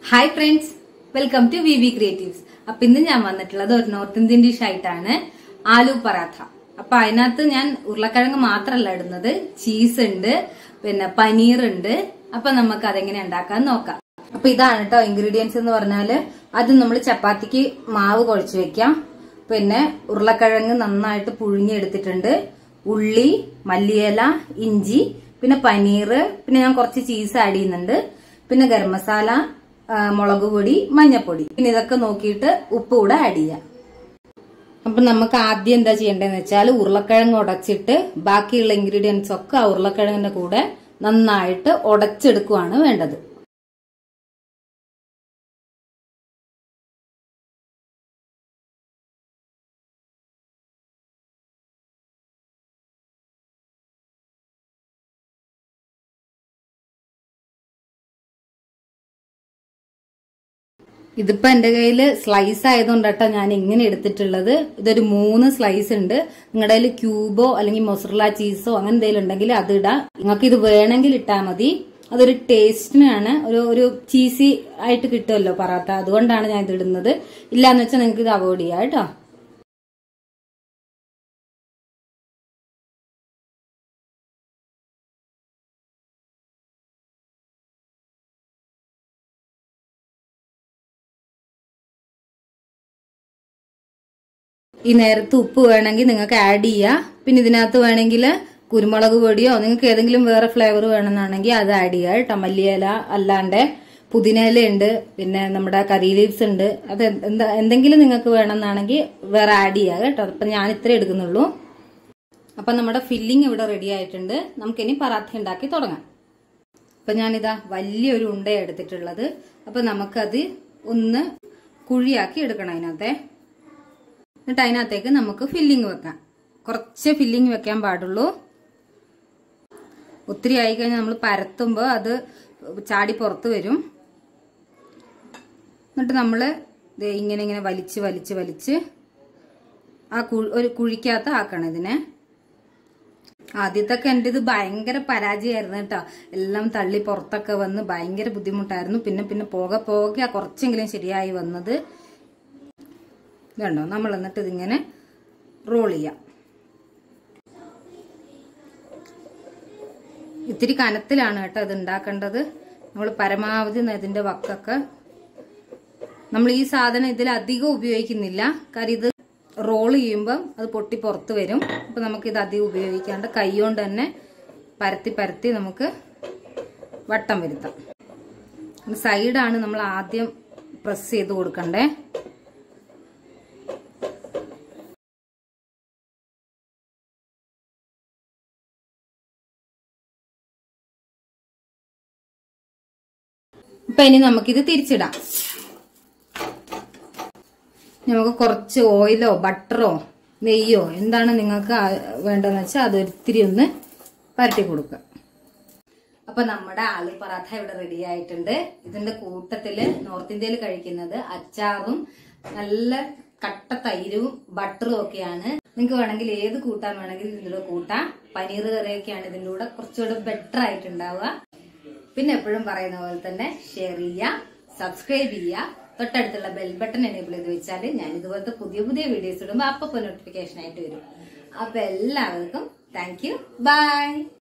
hi friends welcome to V V creatives അപ്പൊ ഇന്ന് ഞാൻ വന്നിട്ടുള്ളത് ഒരു നോർത്ത് ഇന്ത്യൻ ഡിഷ് ആയിട്ടാണ് ആലു പറാത്ത അപ്പൊ അതിനകത്ത് ഞാൻ ഉരുളക്കിഴങ്ങ് മാത്രമല്ല ഇടുന്നത് ചീസ് ഉണ്ട് പിന്നെ പനീർ ഉണ്ട് അപ്പൊ നമുക്ക് അതെങ്ങനെ ഉണ്ടാക്കാൻ നോക്കാം അപ്പൊ ഇതാണ് കേട്ടോ ഇൻഗ്രീഡിയൻസ് എന്ന് പറഞ്ഞാല് അത് നമ്മൾ ചപ്പാത്തിക്ക് മാവ് കുഴച്ച് വെക്കാം പിന്നെ ഉരുളക്കിഴങ്ങ് നന്നായിട്ട് പുഴുങ്ങിയെടുത്തിട്ടുണ്ട് ഉള്ളി മല്ലിയില ഇഞ്ചി പിന്നെ പനീർ പിന്നെ ഞാൻ കുറച്ച് ചീസ് ആഡ് ചെയ്യുന്നുണ്ട് പിന്നെ ഗരം മസാല ആ, മുളക് പൊടി മഞ്ഞപ്പൊടി പിന്നെ ഇതൊക്കെ നോക്കിയിട്ട് ഉപ്പ് കൂടെ ആഡ് ചെയ്യാം അപ്പൊ നമുക്ക് ആദ്യം എന്താ ചെയ്യേണ്ടതെന്ന് വെച്ചാൽ ഉരുളക്കിഴങ്ങ് ഉടച്ചിട്ട് ബാക്കിയുള്ള ഇൻഗ്രീഡിയൻസ് ഒക്കെ ആ ഉരുളക്കിഴങ്ങിന്റെ കൂടെ നന്നായിട്ട് ഉടച്ചെടുക്കുവാണ് വേണ്ടത് ഇതിപ്പോ എന്റെ കയ്യിൽ സ്ലൈസ് ആയതുകൊണ്ട് കേട്ടോ ഞാൻ ഇങ്ങനെ എടുത്തിട്ടുള്ളത് ഇതൊരു മൂന്ന് സ്ലൈസ് ഉണ്ട് നിങ്ങളുടെ കയ്യിൽ ക്യൂബോ അല്ലെങ്കിൽ മൊസറല ചീസോ അങ്ങനെ എന്തെങ്കിലും ഉണ്ടെങ്കിൽ അത് ഇടാം നിങ്ങൾക്ക് ഇത് വേണമെങ്കിൽ ഇട്ടാൽ മതി അതൊരു ടേസ്റ്റിനാണ് ഒരു ഒരു ചീസി ആയിട്ട് കിട്ടുമല്ലോ പറാത്ത അതുകൊണ്ടാണ് ഞാൻ ഇത് ഇടുന്നത് ഇല്ലാന്ന് വെച്ചാൽ നിങ്ങൾക്ക് ഇത് അവോയ്ഡ് ചെയ്യാം കേട്ടോ ഈ നേരത്ത് ഉപ്പ് വേണമെങ്കിൽ നിങ്ങൾക്ക് ആഡ് ചെയ്യാം പിന്നെ ഇതിനകത്ത് വേണമെങ്കിൽ കുരുമുളക് പൊടിയോ നിങ്ങൾക്ക് ഏതെങ്കിലും വേറെ ഫ്ലേവർ വേണമെന്നാണെങ്കിൽ അത് ആഡ് ചെയ്യുക കേട്ടോ മല്ലിയില അല്ലാണ്ട് പുതിനയില ഉണ്ട് പിന്നെ നമ്മുടെ കറി ലീവ്സ് ഉണ്ട് അത് എന്താ എന്തെങ്കിലും നിങ്ങൾക്ക് വേണമെന്നാണെങ്കിൽ വേറെ ആഡ് ചെയ്യുക കേട്ടോ അപ്പൊ ഞാൻ ഇത്രേ എടുക്കുന്നുള്ളൂ അപ്പൊ നമ്മുടെ ഫില്ലിംഗ് ഇവിടെ റെഡി ആയിട്ടുണ്ട് നമുക്കിനി പറാത്ത ഉണ്ടാക്കി തുടങ്ങാം അപ്പൊ ഞാനിതാ വലിയൊരു ഉണ്ട എടുത്തിട്ടുള്ളത് അപ്പൊ നമുക്കത് ഒന്ന് കുഴിയാക്കി എടുക്കണം അതിനകത്തെ എന്നിട്ട് അതിനകത്തേക്ക് നമുക്ക് ഫില്ലിങ് വെക്കാം കുറച്ച് ഫില്ലിങ് വെക്കാൻ പാടുള്ളൂ ഒത്തിരി ആയി കഴിഞ്ഞാൽ നമ്മൾ പരത്തുമ്പോൾ അത് ചാടി പുറത്ത് വരും എന്നിട്ട് നമ്മൾ ഇങ്ങനെ ഇങ്ങനെ വലിച്ച് വലിച്ച് വലിച്ച് ആ കു- ഒരു കുഴിക്കകത്ത് ആക്കണം ഇതിനെ ആദ്യത്തൊക്കെ എൻ്റെ ഇത് ഭയങ്കര പരാജയമായിരുന്നു കേട്ടോ എല്ലാം തള്ളി പുറത്തൊക്കെ വന്ന് ഭയങ്കര ബുദ്ധിമുട്ടായിരുന്നു പിന്നെ പിന്നെ പോകെ പോകെ കുറച്ചെങ്കിലും ശരിയായി വന്നത് ഇതുണ്ടോ നമ്മൾ എന്നിട്ട് ഇതിങ്ങനെ റോൾ ചെയ്യാം ഇത്തിരി കനത്തിലാണ് കേട്ടോ ഇത് ഉണ്ടാക്കേണ്ടത് നമ്മൾ പരമാവധി ഇതിന്റെ വക്കൊക്കെ നമ്മൾ ഈ സാധനം ഇതിൽ അധികം ഉപയോഗിക്കുന്നില്ല കാര്യം ഇത് റോൾ ചെയ്യുമ്പം അത് പൊട്ടി പുറത്ത് വരും അപ്പൊ നമുക്ക് ഇത് അധികം ഉപയോഗിക്കാണ്ട് കൈ കൊണ്ട് തന്നെ പരത്തി പരത്തി നമുക്ക് വട്ടം വരുത്താം സൈഡാണ് നമ്മൾ ആദ്യം പ്രസ് ചെയ്ത് കൊടുക്കണ്ടേ ഇപ്പൊ ഇനി നമുക്കിത് തിരിച്ചിടാം നമുക്ക് കുറച്ച് ഓയിലോ ബട്ടറോ നെയ്യോ എന്താണ് നിങ്ങൾക്ക് ആ- വേണ്ടതെന്ന് വെച്ചാൽ അത് ഒത്തിരി ഒന്ന് പരട്ടി കൊടുക്കുക അപ്പൊ നമ്മുടെ ആലു പറാത്ത ഇവിടെ റെഡി ആയിട്ടുണ്ട് ഇതിന്റെ കൂട്ടത്തില് നോർത്ത് ഇന്ത്യയിൽ കഴിക്കുന്നത് അച്ചാറും നല്ല കട്ട തൈരും ബട്ടറും ഒക്കെയാണ് നിങ്ങൾക്ക് വേണമെങ്കിൽ ഏത് കൂട്ടാൻ വേണമെങ്കിൽ ഇതിലൂടെ കൂട്ടാം പനീർ കറിയൊക്കെയാണ് ഇതിൻ്റെ കൂടെ കുറച്ചുകൂടെ ബെറ്റർ ആയിട്ടുണ്ടാവുക പിന്നെ എപ്പോഴും പറയുന്ന പോലെ തന്നെ ഷെയർ ചെയ്യുക സബ്സ്ക്രൈബ് ചെയ്യുക തൊട്ടടുത്തുള്ള ബെൽ ബട്ടൺ എനേബിൾ ചെയ്ത് വെച്ചാൽ ഞാൻ ഇതുപോലത്തെ പുതിയ പുതിയ വീഡിയോസ് ഇടുമ്പോൾ അപ്പൊ നോട്ടിഫിക്കേഷൻ ആയിട്ട് വരും അപ്പൊ എല്ലാവർക്കും താങ്ക് യു ബൈ